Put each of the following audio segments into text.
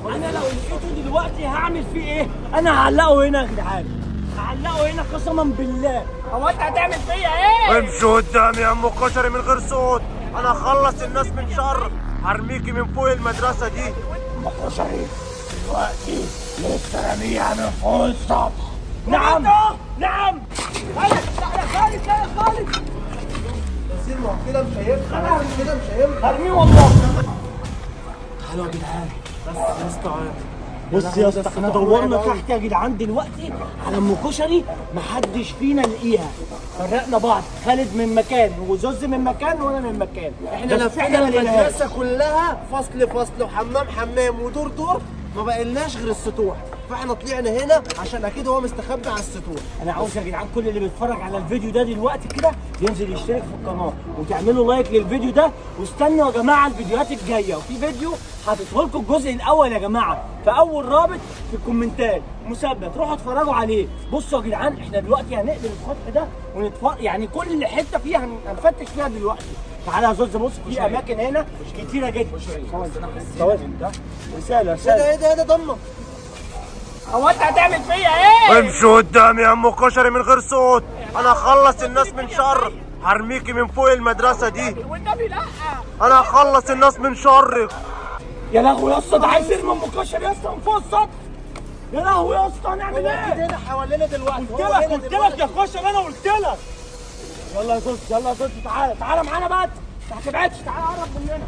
انا لو لقيته دلوقتي هعمل فيه ايه انا هعلقه هنا يا جدعان هعلقه هنا قسما بالله هو انت هتعمل فيا ايه امشي قدامي يا ام كشري من غير صوت انا هخلص الناس من شر هرميكي من فوق المدرسه دي كشري دلوقتي لسه راميها من فوق السطح نعم نعم خالد لا يا خالد لا يا خالد كتير ما هو كده مش هينفع كده مش هينفع هرميه والله تعالوا يا جدعان بس يا اسطى بص يا اسطى احنا دورنا تحت يا جدعان دلوقتي على ام كشري محدش فينا لقيها فرقنا بعض خالد من مكان وزوز من مكان وانا من مكان احنا بس لفينا ما لقيناهاش. المدرسه كلها فصل فصل وحمام حمام ودور دور ما بقلناش غير السطوح فاحنا طلعنا هنا عشان اكيد هو مستخبي على السطوح انا عاوز يا جدعان كل اللي بيتفرج على الفيديو ده دلوقتي كده ينزل يشترك في القناه وتعملوا لايك للفيديو ده واستنوا يا جماعه الفيديوهات الجايه وفي فيديو حاططه لكم الجزء الاول يا جماعه في اول رابط في الكومنتات مثبت روحوا اتفرجوا عليه بصوا يا جدعان احنا دلوقتي هنقلب الخط ده ونتفرج يعني كل حته فيها هن- هنفتش فيها دلوقتي تعالى يا زوز بص في اماكن هنا كتيره جدا ثواني ثواني ده رساله ايه ده رساله ايه ده ايه ده ضمه هو انت هتعمل فيا ايه؟ امشي قدامي يا ام كشري من غير صوت انا هخلص الناس من شر هرميكي من فوق المدرسه دي والنبي لا انا هخلص الناس من شرك يا لهوي يا اسطى ده عايز يرمي ام كشري يا اسطى من فوق السطح يا لهوي يا اسطى هنعمل هو اكيد ايه؟ هنا حوالينا دلوقتي قلت هو لك هنا قلت دلوقتي. لك يا كشري انا قلت لك يلا يا زوز يلا يا زوز تعالى تعالى معانا بقى ما تبعدش تعالى قرب مننا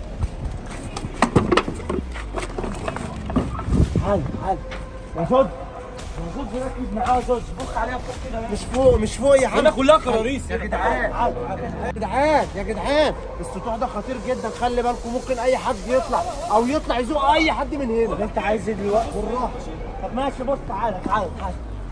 تعالى تعالى يا زوز يا زوز ركز معايا يا زوز بص عليها فوق كده مش فوق مش فوق يا عم كلها كراريس يا جدعان يا جدعان يا جدعان السطوح ده خطير جدا خلي بالكم ممكن اي حد يطلع او يطلع يزوق اي حد من هنا طب انت عايز ايه دلوقتي؟ بالراحه طب ماشي بص تعالى تعالى تعالى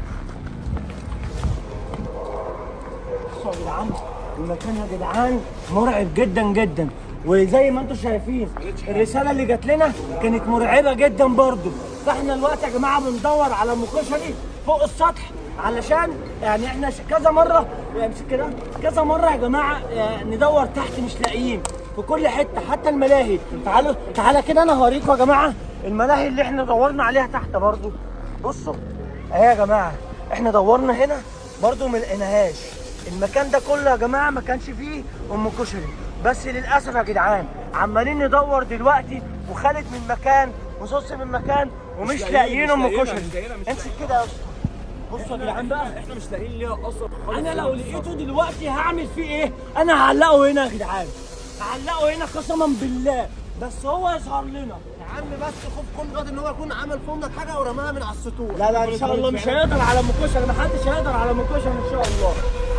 بصوا يا جدعان المكان يا جدعان مرعب جدا جدا وزي ما انتم شايفين الرساله اللي جات لنا كانت مرعبه جدا برضو فاحنا دلوقتي يا جماعه بندور على ام كشري فوق السطح علشان يعني احنا ش- كذا مره امسك كده كذا مره يا جماعه آه، ندور تحت مش لاقيين في كل حته حتى الملاهي تعالوا تعالى كده انا هوريكم يا جماعه الملاهي اللي احنا دورنا عليها تحت برضو بصوا اهي يا جماعه احنا دورنا هنا برضو ما لقيناهاش المكان ده كله يا جماعه ما كانش فيه ام كشري بس للاسف يا جدعان عمالين ندور دلوقتي وخالد من مكان وصوص من مكان ومش لاقيين ام كشري امسك كده يا اسطى بصوا يا جدعان بقى احنا مش لاقيين ليها اصلا انا لو لقيته دلوقتي هعمل فيه ايه انا هعلقه هنا يا جدعان هعلقه هنا قسما بالله بس هو يظهر لنا يا عم بس خوف كل غد ان هو يكون عمل فمك حاجه ورماها من على السطوح لا لا ان شاء الله مش هيقدر على ام كشري محدش هيقدر على ام كشري ان شاء الله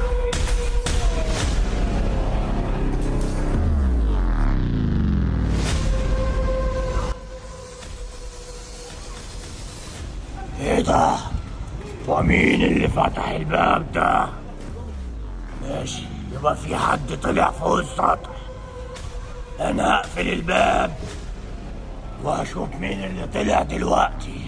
ايه ده؟ ومين اللي فتح الباب ده؟ ماشي يبقى في حد طلع فوق السطح انا هقفل الباب وهشوف مين اللي طلع دلوقتي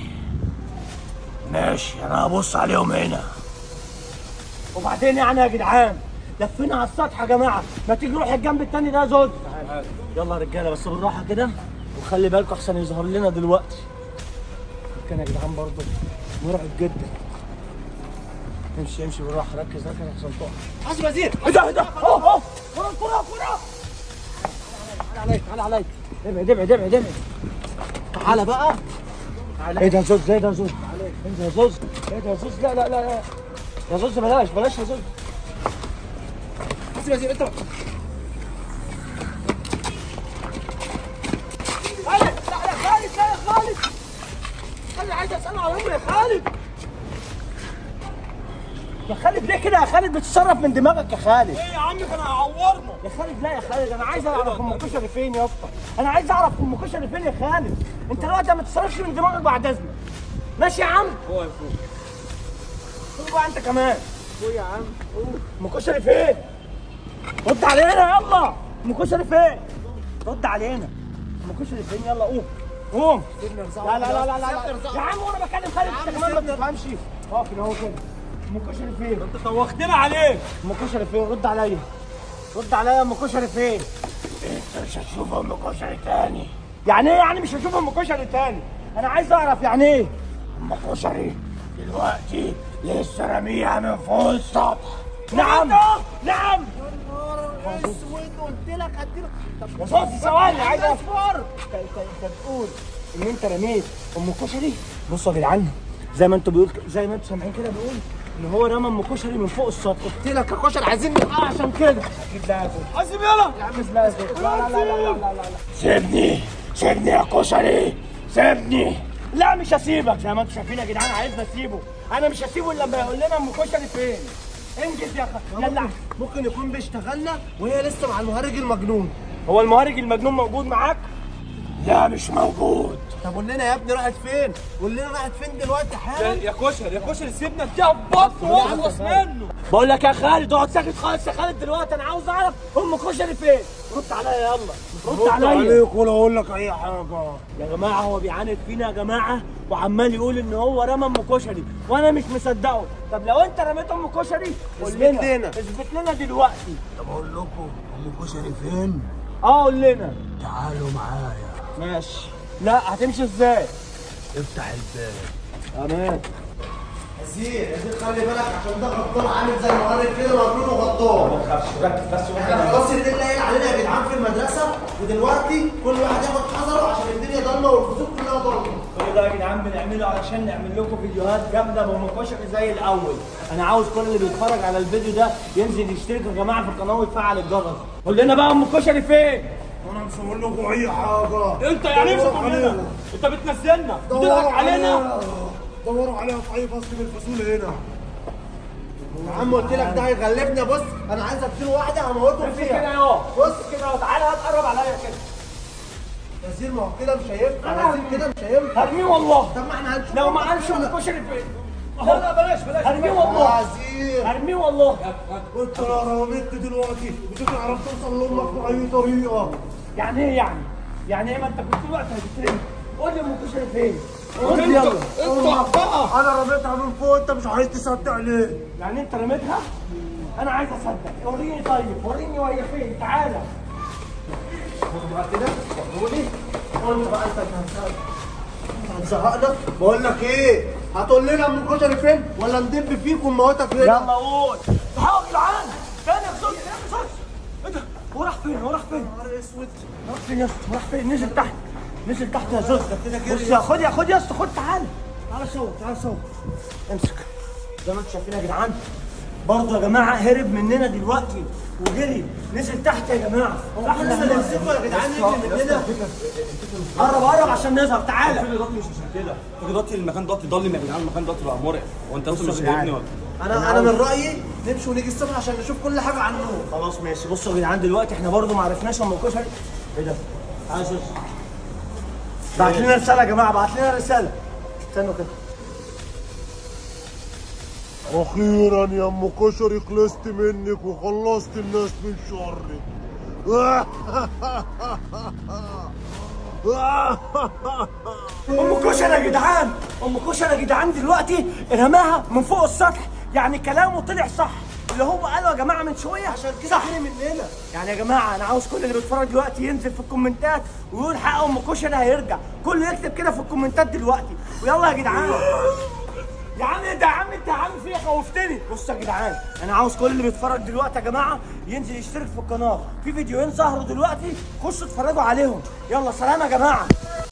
ماشي انا هبص عليهم هنا وبعدين يعني يا جدعان لفينا على السطح يا جماعه ما تيجي نروح الجنب التاني ده يا زوز يلا يا رجاله بس بالراحه كده وخلي بالكم احسن يظهر لنا دلوقتي كان يا جدعان برضه مرعب جدا امشي امشي بالراحه ركز ركز احسن تقع حاسب وزير ايه ده ايه ده اهو اهو كره كره كره تعالى عليك تعالى عليك ابعد ابعد ابعد ابعد تعالى بقى ايه ده يا زوز ايه ده يا زوز ايه ده يا زوز ايه ده يا زوز لا لا لا لا يا زوز بلاش بلاش يا زوز حاسب وزير انت خالد لا يا خالد لا يا خالد خالد عايز اساله على عمري يا خالد يا خالد ليه كده يا خالد بتتصرف من دماغك يا خالد ايه يا عم كان هيعورنا يا خالد لا يا خالد انا عايز اعرف ام كشري فين يا اسطى انا عايز اعرف ام كشري فين يا خالد انت دلوقتي ما تتصرفش من دماغك بعد اذنك ماشي يا عم هو يفوق قول بقى انت كمان فوق يا عم ام كشري فين رد علينا يلا ام كشري فين رد علينا ام كشري فين يلا قوم قوم لا لا لا لا لا, لا. يا عم وانا بكلم خالد انت كمان ما بتفهمش اقف كده اهو كده ام كشري فين انت توختنا عليك ام كشري فين رد عليا رد عليا ام كشري فين انت مش هتشوف ام كشري تاني يعني ايه يعني مش هشوف ام كشري تاني انا عايز اعرف يعني ايه ام كشري دلوقتي لسه راميها من فوق السطح نعم نعم اسود قلت لك هديلك طب بص ثواني عايز اصفر انت انت انت بتقول ان انت رميت ام كشري بصوا يا جدعان زي ما انتوا بيقول زي ما انتوا سامعين كده بيقول ان هو رمى ام كشري من فوق السطح قلت لك يا كشري عايزين نلحق عشان كده اكيد لازم حاسب يلا يا عم لازم لا لا لا لا لا لا لا سيبني سيبني يا كشري سيبني لا مش هسيبك زي ما انتوا شايفين يا جدعان عايزني اسيبه انا مش هسيبه الا لما يقول لنا ام كشري فين انجز يا اخي يلا ممكن يكون بيشتغلنا وهي لسه مع المهرج المجنون هو المهرج المجنون موجود معاك لا مش موجود طب قول لنا يا ابني راحت فين قول لنا راحت فين دلوقتي حالا يا كشري يا كشري سيبنا اديها في بطنه واخلص منه بقول لك يا خالد اقعد ساكت خالص يا خالد دلوقتي انا عاوز اعرف ام كشري فين رد عليا يلا رد عليا ولا اقول لك اي حاجه يا جماعه هو بيعاند فينا يا جماعه وعمال يقول ان هو رمى ام كشري وانا مش مصدقه طب لو انت رميت ام كشري قول اثبت لنا لنا. اثبت لنا دلوقتي طب اقول لكم ام كشري فين اه قول لنا تعالوا معايا ماشي لا هتمشي ازاي افتح الباب تمام يزيد يزيد خلي بالك عشان ده غطان عامل زي المهرج كده مجنون وغطان ركز بس احنا خلاص الليل قايل علينا يا جدعان في المدرسه ودلوقتي كل واحد ياخد حذره عشان الدنيا ضلمه والفصول كلها ضلمه كل ده يا جدعان بنعمله علشان نعمل لكم فيديوهات جامده بام كشري زي الاول انا عاوز كل اللي بيتفرج على الفيديو ده ينزل يشترك يا جماعه في القناه ويفعل الجرس قول لنا بقى ام كشري فين انا مش هقول لكم اي حاجه انت يعني ايه دوروا مننا علينا. انت بتنزلنا دوروا بتضحك علينا دوروا عليها في اي فصل من الفصول هنا يا عم قلت لك ده هيغلبنا بص انا عايز اديله واحده هموته امسك كده فيها اهو بص بص كده اهو تعالى هتقرب عليا كده يزيد ما هو كده مش هينفع أنا يزيد كده مش هينفع هرميه والله طب ما احنا هنشوف لو ما قالش ام كشري فين لا لا بلاش بلاش هرميه والله عزيز هرميه والله انت لو رميت دلوقتي مش هتعرف توصل لامك باي طريقه يعني ايه يعني؟ يعني ايه ما انت كنت طول الوقت هتترمي قول لي ام كشري فين؟ قول لي يلا انت بقى انا رميتها من فوق انت مش عايز تصدق ليه يعني انت رميتها؟ انا عايز اصدق وريني طيب وريني وهي فين تعالى كده وروني قول بقى انت هتزهقنا هتزهقنا بقول لك ايه هتقول لنا ام الكشري فين ولا ندب فيك ونموتك هنا يلا قول تعالوا يا جدعان تاني يا زوجي يا زوجي ايه ده؟ هو راح فين؟ هو راح فين؟ نهار اسود راح فين يا اسطى؟ راح فين؟ نزل تحت نزل تحت يا زوجي بص يا خد يا خد يا اسطى خد تعالى تعالى صور تعالى صور امسك زي ما انتم شايفين يا جدعان برضه يا جماعه هرب مننا دلوقتي وجري نزل تحت يا جماعه احنا احنا نمسكه يا جدعان نجري مننا قرب قرب عشان نظهر تعالى دلوقتي مش عشان كده دلوقتي المكان دلوقتي ضلم يا جدعان المكان دلوقتي بقى مرعب وانت اصلا مش شايفني ولا انا انا من رايي نمشي ونيجي الصبح عشان نشوف كل حاجه عنه خلاص ماشي بصوا يا جدعان دلوقتي احنا برضه ما عرفناش ام كشري ايه ده؟ تعالى شوف بعت لنا رساله يا جماعه بعت لنا رساله استنوا كده اخيرا يا ام كشري خلصت منك وخلصت الناس من شرك ام كشري يا جدعان ام كشري يا جدعان دلوقتي رماها من فوق السطح يعني كلامه طلع صح اللي هو قاله يا جماعه من شويه عشان كده صح جري مننا يعني يا جماعه انا عاوز كل اللي بيتفرج دلوقتي ينزل في الكومنتات ويقول حق ام كشري هيرجع كله يكتب كده في الكومنتات دلوقتي ويلا يا جدعان يا عم انت يا عم انت يا عم في إيه؟ خوفتني بص يا جدعان انا عاوز كل اللي بيتفرج دلوقتي يا جماعه ينزل يشترك في القناه في فيديوهين ظهروا دلوقتي خشوا اتفرجوا عليهم يلا سلام يا جماعه